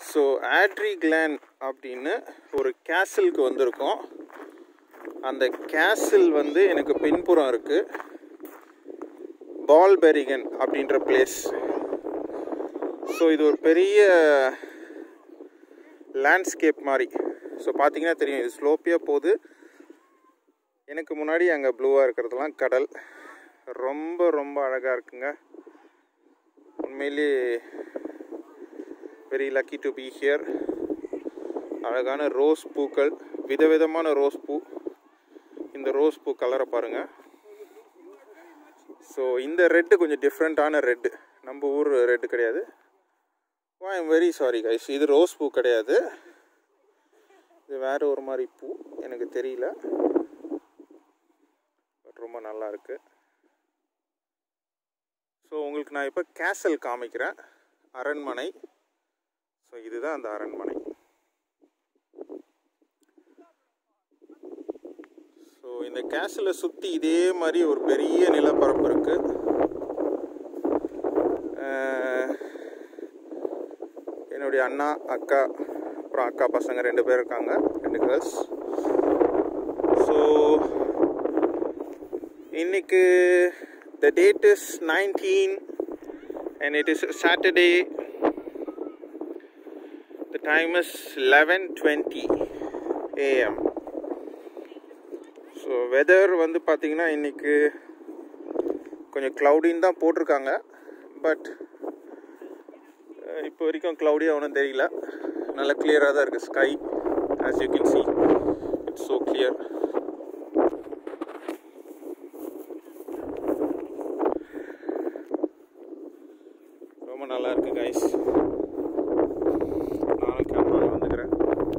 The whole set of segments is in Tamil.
ஸோ ஆட்ரி கிளான் அப்படின்னு ஒரு கேசலுக்கு வந்திருக்கோம் அந்த கேசில் வந்து எனக்கு பின்புறம் இருக்குது பால்பெரிகன் அப்படின்ற பிளேஸ் ஸோ இது ஒரு பெரிய லேண்ட்ஸ்கேப் மாதிரி ஸோ பார்த்தீங்கன்னா தெரியும் இது ஸ்லோப்பியாக போகுது எனக்கு முன்னாடி அங்கே ப்ளூவாக இருக்கிறதுலாம் கடல் ரொம்ப ரொம்ப அழகாக இருக்குங்க உண்மையிலே very lucky to be here அழகான ரோஸ் பூக்கள் விதவிதமான ரோஸ் பூ இந்த ரோஸ் பூ கலரை பாருங்கள் ஸோ இந்த ரெட்டு கொஞ்சம் டிஃப்ரெண்ட்டான ரெட்டு நம்ம ஊர் ரெட்டு கிடையாது I am very sorry guys இது ரோஸ் பூ கிடையாது இது வேறு ஒரு மாதிரி பூ எனக்கு தெரியல பட் ரொம்ப நல்லா இருக்கு ஸோ உங்களுக்கு நான் இப்போ கேசல் காமிக்கிறேன் அரண்மனை ஸோ இதுதான் அந்த அரண்மனை ஸோ இந்த கேசலை சுற்றி இதே மாதிரி ஒரு பெரிய நிலப்பரப்பு இருக்கு அஹ், என்னுடைய அண்ணா அக்கா அப்புறம் அக்கா பசங்க ரெண்டு பேர் இருக்காங்க ரெண்டு கேர்ள்ஸ் ஸோ இன்னைக்கு the date is nineteen and it is Saturday the time is eleven twenty AM so weather வந்து பார்த்தீங்கன்னா இன்னைக்கு கொஞ்சம் க்ளவுடின்னு தான் போட்டிருக்காங்க பட் இப்போ வரைக்கும் க்ளவுடியாக ஒன்றும் தெரியல நல்லா கிளியராக தான் இருக்குது sky as you can see it's so clear ரொம்ப நல்லா இருக்கு கைஸ் நானும் கேமரா வந்துக்கிறேன்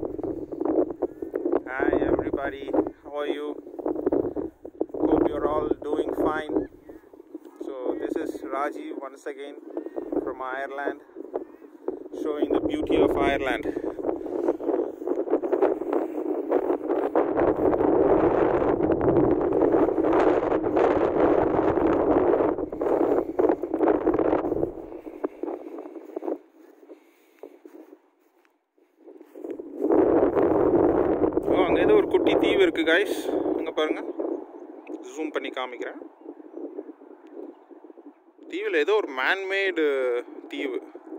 hi everybody how are you hope you're all doing fine so this is Rajiv once again from Ireland showing the beauty of Ireland ஓ அங்கே ஏதோ ஒரு குட்டி தீவு இருக்கு கைஸ் அங்கே பாருங்க ஜூம் பண்ணி காமிக்கிறேன் தீவில் ஏதோ ஒரு மேன்மேடு தீவு